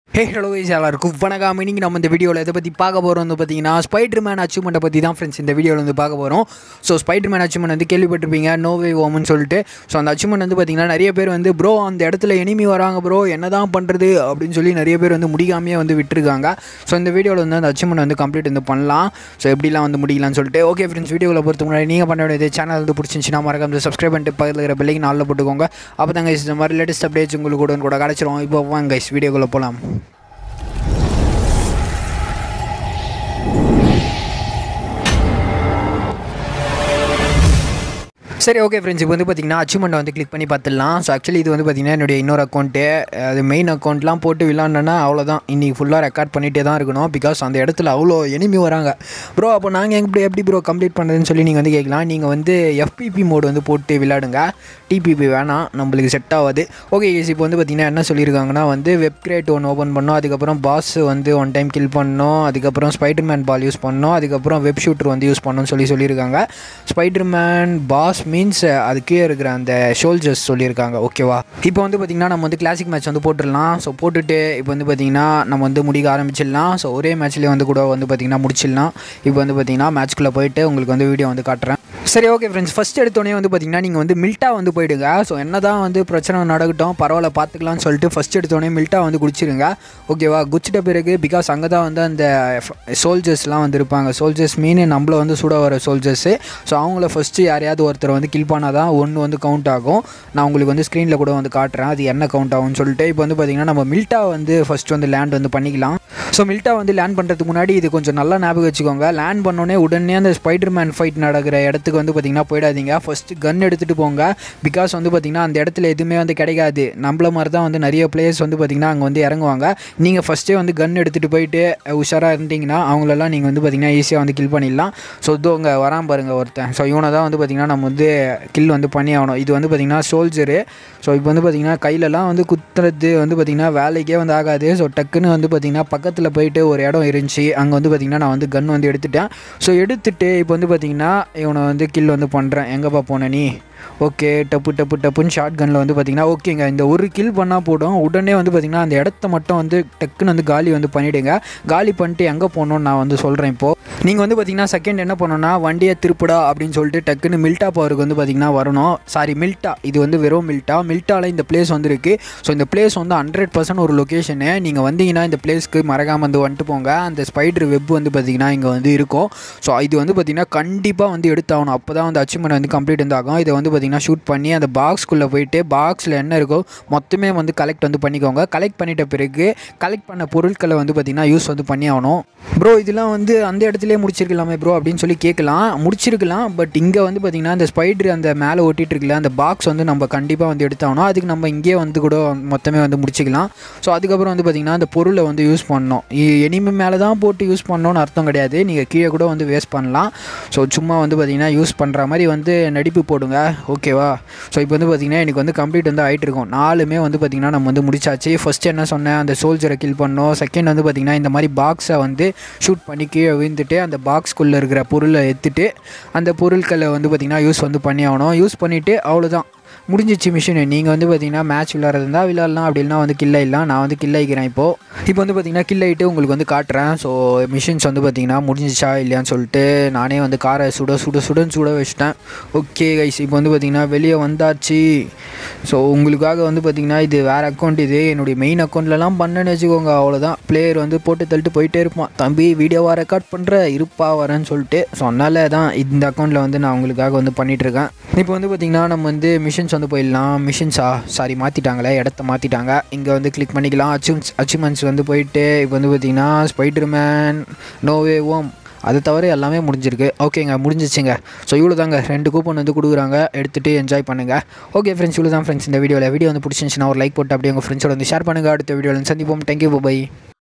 hey hello guys, எல்லாருக்கும் வணக்கம் இன்னைக்கு நம்ம இந்த வீடியோவில் எதை பற்றி பார்க்க போகிறோம் வந்து பார்த்தீங்கன்னா ஸ்பைடர் மேன் அச்சீவ்மெண்ட்டை பற்றி தான் ஃப்ரெண்ட்ஸ் இந்த வீடியோவில் வந்து பார்க்க போகிறோம் ஸோ ஸ்பைடர் மேன் அச்சீவ்மெண்ட் வந்து கேள்விப்பட்டிருப்பீங்க நோவே ஓமன் சொல்லிட்டு ஸோ அந்த அச்சீவ்மெண்ட் வந்து பார்த்தீங்கன்னா நிறைய பேர் வந்து ப்ரோ அந்த இடத்துல எனிமி வராங்க ப்ரோ என்ன தான் பண்ணுறது அப்படின்னு சொல்லி நிறைய பேர் வந்து முடிக்காமையே வந்து விட்டுருக்காங்க ஸோ இந்த வீடியோவில் வந்து அந்த அச்சீவ்மெண்ட் வந்து கம்ப்ளீட் வந்து பண்ணலாம் ஸோ எப்படிலாம் வந்து முடிக்கலாம்னு சொல்லிட்டு ஓகே ஃப்ரெண்ட்ஸ் வீடியோவில் பொறுத்த முன்னாடி நீங்கள் பண்ண வேண்டியது சேனல் வந்து பிடிச்சிருந்துச்சுன்னா மறக்காம சப்ஸ்கிரைப் பண்ணிட்டு பக்கத்தில் இருக்கிற பெல்லைக்கு நாளில் போட்டுக்கோங்க அப்போ தான் guys இந்த மாதிரி லேட்டஸ்ட் அப்டேட்ஸ் உங்களுக்கு கூட கூட கிடச்சிரும் இப்போ வாங்க கைஸ் வீடியோக்குள்ளே போகலாம் சரி ஓகே ஃப்ரெண்ட்ஸ் இப்போ வந்து பார்த்தீங்கன்னா அச்சீவ்மெண்ட் வந்து கிளிக் பண்ணி பார்த்துடலாம் ஸோ ஆக்சுவலி இது வந்து பார்த்தீங்கன்னா என்னுடைய இன்னொரு அக்கௌண்ட்டு அது மெயின் அக்கௌண்ட்லாம் போட்டு விளாண்டோன்னா அவ்வளோதான் இன்றைக்கி ஃபுல்லாக ரெக்கார்ட் பண்ணிகிட்டே தான் இருக்கணும் பிகாஸ் அந்த இடத்துல அவ்வளோ எனிமி வராங்க ப்ரோ அப்போ நாங்கள் எப்படி எப்படி ப்ரோ கம்ப்ளீட் பண்ணுறதுன்னு சொல்லி நீங்கள் வந்து கேட்கலாம் நீங்கள் வந்து எஃபிபி மோடு வந்து போட்டு விளையாடுங்க டிபிபி வேணாம் நம்மளுக்கு செட் ஆகாது ஓகே கேஸ் இப்போ வந்து பார்த்தீங்கன்னா என்ன சொல்லியிருக்காங்கன்னா வந்து வெப் கிரேட் ஒன்று ஓப்பன் பண்ணோம் அதுக்கப்புறம் பாஸ் வந்து ஒன் டைம் கில் பண்ணோம் அதுக்கப்புறம் ஸ்பைடர் மேன் பால் யூஸ் பண்ணோம் அதுக்கப்புறம் வெப் ஷூட்டர் வந்து யூஸ் பண்ணோம்னு சொல்லி சொல்லியிருக்காங்க ஸ்பைடர் மேன் பாஸ் மீன்ஸ் அதுக்கே இருக்கிற அந்த ஷோல்ஜர்ஸ் சொல்லியிருக்காங்க ஓகேவா இப்போ வந்து பார்த்திங்கன்னா நம்ம வந்து கிளாசிக் மேட்ச் வந்து போட்டுடலாம் ஸோ போட்டுட்டு இப்போ வந்து பார்த்திங்கன்னா நம்ம வந்து முடிக்க ஆரம்பிச்சிடலாம் ஸோ ஒரே மேட்ச்லேயே வந்து கூட வந்து பார்த்திங்கன்னா முடிச்சிடலாம் இப்போ வந்து பார்த்திங்கன்னா மேட்ச்க்குள்ளே போயிட்டு உங்களுக்கு வந்து வீடியோ வந்து காட்டுறேன் சரி ஓகே ஃப்ரெண்ட்ஸ் ஃபஸ்ட் எடுத்தோடனே வந்து பார்த்திங்கன்னா நீங்கள் வந்து மில்ட்டா வந்து போயிடுங்க ஸோ என்ன தான் வந்து பிரச்சனை நடக்கட்டும் பரவாயில்ல பார்த்துக்கலாம்னு சொல்லிட்டு ஃபஸ்ட் எடுத்தோடனே மில்ட்டா வந்து குடிச்சிருங்க ஓகேவா குடிச்சிட்ட பிறகு பிகாஸ் அங்கே தான் வந்து அந்த சோல்ஜர்ஸ்லாம் வந்து இருப்பாங்க சோல்ஜர்ஸ் மீன் நம்மள வந்து சுட வர சோல்ஜர்ஸு ஸோ அவங்கள ஃபஸ்ட்டு யாரையாவது ஒருத்தர் வந்து கில் பண்ணால் தான் ஒன்று வந்து கவுண்ட் ஆகும் நான் உங்களுக்கு வந்து ஸ்க்ரீனில் கூட வந்து காட்டுறேன் அது என்ன கவுண்ட் ஆகும்னு சொல்லிட்டு இப்போ வந்து பார்த்திங்கன்னா நம்ம மில்ட்டா வந்து ஃபஸ்ட்டு வந்து லேண்ட் வந்து பண்ணிக்கலாம் ஸோ மில்ட்டா வந்து லேண்ட் பண்ணுறதுக்கு முன்னாடி இது கொஞ்சம் நல்லா ஞாபகம் வச்சுக்கோங்க லேண்ட் பண்ணோடனே உடனே அந்த ஸ்பைடர் மேன் ஃபைட் நடக்கிற இடத்துக்கு வந்து பார்த்திங்கன்னா போயிடாதீங்க ஃபஸ்ட்டு கன் எடுத்துகிட்டு போங்க பிகாஸ் வந்து பார்த்திங்கன்னா அந்த இடத்துல எதுவுமே வந்து கிடைக்காது நம்மள மாதிரி தான் வந்து நிறைய பிளேயர்ஸ் வந்து பார்த்திங்கன்னா அங்கே வந்து இறங்குவாங்க நீங்கள் ஃபஸ்ட்டே வந்து கன் எடுத்துகிட்டு போயிட்டு உஷாராக இருந்தீங்கன்னா அவங்களெல்லாம் நீங்கள் வந்து பார்த்திங்கன்னா ஈஸியாக வந்து கில் பண்ணிடலாம் ஸோ இதோ அங்கே வரான் பாருங்கள் ஒருத்தன் ஸோ இவனை தான் வந்து பார்த்திங்கன்னா நம்ம வந்து கில் வந்து பண்ணி ஆகணும் இது வந்து பார்த்திங்கன்னா சோல்ஜரு ஸோ இப்போ வந்து பார்த்திங்கன்னா கையிலலாம் வந்து குத்துறது வந்து பார்த்திங்கன்னா வேலைக்கே வந்து ஆகாது ஸோ டக்குன்னு வந்து பார்த்திங்கன்னா பக்கத்தில் போயிட்டு ஒரு இடம் இருந்துச்சு அங்கே வந்து பார்த்திங்கன்னா நான் வந்து கன் வந்து எடுத்துட்டேன் ஸோ எடுத்துட்டு இப்போ வந்து பார்த்திங்கன்னா இவனை வந்து கில் வந்து பண்ணுறேன் எங்கேப்பா போன நீ ஓகே டப்பு டப்பு டப்புன்னு ஷார்ட் கனில் வந்து பார்த்திங்கன்னா ஓகேங்க இந்த ஒரு கில் பண்ணால் போடும் உடனே வந்து பார்த்திங்கன்னா அந்த இடத்த மட்டும் வந்து டக்குன்னு வந்து காலி வந்து பண்ணிவிடுங்க காலி பண்ணிட்டு எங்கே போகணுன்னு நான் வந்து சொல்கிறேன் இப்போது நீங்கள் வந்து பார்த்திங்கன்னா செகண்ட் என்ன பண்ணணும்னா வண்டியை திருப்புடா அப்படின்னு சொல்லிட்டு டக்குன்னு மில்ட்டா பவருக்கு வந்து பார்த்திங்கன்னா வரணும் சாரி மில்ட்டா இது வந்து வெறும் மில்ட்டா மில்ட்டாவில் இந்த பிளேஸ் வந்து இருக்குது ஸோ இந்த பிளேஸ் வந்து ஹண்ட்ரட் பர்சன்ட் ஒரு லொக்கேஷனு நீங்கள் வந்தீங்கன்னா இந்த பிளேஸ்க்கு மறக்காமல் வந்து வந்துட்டு போங்க அந்த ஸ்பைடர் வெப் வந்து பார்த்திங்கன்னா இங்கே வந்து இருக்கும் ஸோ இது வந்து பார்த்திங்கன்னா கண்டிப்பாக வந்து எடுத்தாகணும் அப்போ தான் வந்து அச்சீவ்மெண்ட் வந்து கம்ப்ளீட் வந்து ஆகும் இதை வந்து பார்த்திங்கன்னா ஷூட் பண்ணி அந்த பாக்ஸ்க்குள்ளே போயிட்டு பாக்ஸில் என்ன இருக்கோ மொத்தமே வந்து கலெக்ட் வந்து பண்ணிக்கோங்க கலெக்ட் பண்ணிட்ட பிறகு கலெக்ட் பண்ண பொருட்களை வந்து பார்த்திங்கன்னா யூஸ் வந்து பண்ணி ஆகணும் ப்ரோ இதெல்லாம் வந்து அந்த இடத்துலேயே முடிச்சிருக்கலாமே ப்ரோ அப்படின்னு சொல்லி கேட்கலாம் முடிச்சிருக்கலாம் பட் இங்கே வந்து பார்த்திங்கன்னா அந்த ஸ்பைடர் அந்த மேலே ஒட்டிட்டு இருக்குல்ல அந்த பாக்ஸ் வந்து நம்ம கண்டிப்பாக வந்து எடுத்தாகணும் அதுக்கு நம்ம இங்கேயே வந்து கூட மொத்தமே வந்து முடிச்சிக்கலாம் ஸோ அதுக்கப்புறம் வந்து பார்த்திங்கன்னா அந்த பொருளை வந்து யூஸ் பண்ணணும் எனிமே மேலே தான் போட்டு யூஸ் பண்ணணும்னு அர்த்தம் கிடையாது நீங்கள் கீழே கூட வந்து வேஸ்ட் பண்ணலாம் ஸோ சும்மா வந்து பார்த்திங்கன்னா யூஸ் பண்ணுற மாதிரி வந்து நடிப்பு போடுங்க ஓகேவா ஸோ இப்போ வந்து பார்த்திங்கன்னா எனக்கு வந்து கம்ப்ளீட் வந்து ஆகிட்டு இருக்கும் நாலுமே வந்து பார்த்திங்கன்னா நம்ம வந்து முடிச்சாச்சு ஃபஸ்ட்டு என்ன சொன்னேன் அந்த சோல்ஜரை கில் பண்ணோம் செகண்ட் வந்து பார்த்திங்கன்னா இந்த மாதிரி பாக்ஸை வந்து ஷூட் பண்ணி கீழே விழுந்துட்டு அந்த பாக்ஸ்குள்ளே இருக்கிற பொருளை எடுத்துட்டு அந்த பொருட்களை வந்து பார்த்திங்கன்னா யூஸ் வந்து பண்ணி ஆகணும் யூஸ் பண்ணிவிட்டு அவ்வளோதான் முடிஞ்சிச்சு மிஷின் நீங்கள் வந்து பார்த்தீங்கன்னா மேட்ச் விளாட்றது இருந்தால் விளாட்லாம் அப்படி இல்லைனா வந்து கில் ஆகிடலாம் நான் வந்து கில் ஆகிக்கிறேன் இப்போது இப்போ வந்து பார்த்தீங்கன்னா கில் ஆகிட்டு உங்களுக்கு வந்து காட்டுறேன் ஸோ மிஷின்ஸ் வந்து பார்த்தீங்கன்னா முடிஞ்சிச்சா இல்லையான்னு சொல்லிட்டு நானே வந்து காரை சுட சுட சுடன்னு சுட வச்சிட்டேன் ஓகே கைஸ் இப்போ வந்து பார்த்தீங்கன்னா வெளியே வந்தாச்சு ஸோ உங்களுக்காக வந்து பார்த்தீங்கன்னா இது வேறு அக்கௌண்ட் இது என்னுடைய மெயின் அக்கௌண்ட்லலாம் பண்ணேன்னு வச்சுக்கோங்க அவ்வளோதான் பிளேயர் வந்து போட்டு தள்ளிட்டு போயிட்டே இருப்பான் தம்பி வீடியோவாக ரெக்கார்ட் பண்ணுற இருப்பா வரேன்னு சொல்லிட்டு ஸோ அதனால தான் இந்த அக்கௌண்ட்டில் வந்து நான் உங்களுக்காக வந்து பண்ணிகிட்ருக்கேன் இப்போ வந்து பார்த்திங்கன்னா நம்ம வந்து மிஷின்ஸ் வந்து போயிடலாம் மிஷின்ஸா சாரி மாற்றிட்டாங்களே இடத்த மாற்றிட்டாங்க இங்கே வந்து கிளிக் பண்ணிக்கலாம் அச்சீவ்ஸ் அச்சீவ்மெண்ட்ஸ் வந்து போயிட்டு இப்போ வந்து பார்த்திங்கன்னா ஸ்பைடர் மேன் நோவே ஓம் அது தவிர எல்லாமே முடிஞ்சிருக்கு ஓகேங்க முடிஞ்சிச்சுங்க ஸோ இவ்வளோ தாங்க ரெண்டு கூப்பன் வந்து கொடுக்குறாங்க எடுத்துகிட்டு என்ஜாய் பண்ணுங்கள் ஓகே ஃப்ரெண்ட்ஸ் இவ்வளோ தான் ஃப்ரெண்ட்ஸ் இந்த வீடியோவில் வீடியோ வந்து பிடிச்சிருந்துச்சுன்னா ஒரு லைக் போட்டு அப்படியே உங்கள் ஃப்ரெண்ட்ஸோட வந்து ஷேர் பண்ணுங்கள் அடுத்த வீடியோவில் சந்திப்போம் தேங்க்யூ பை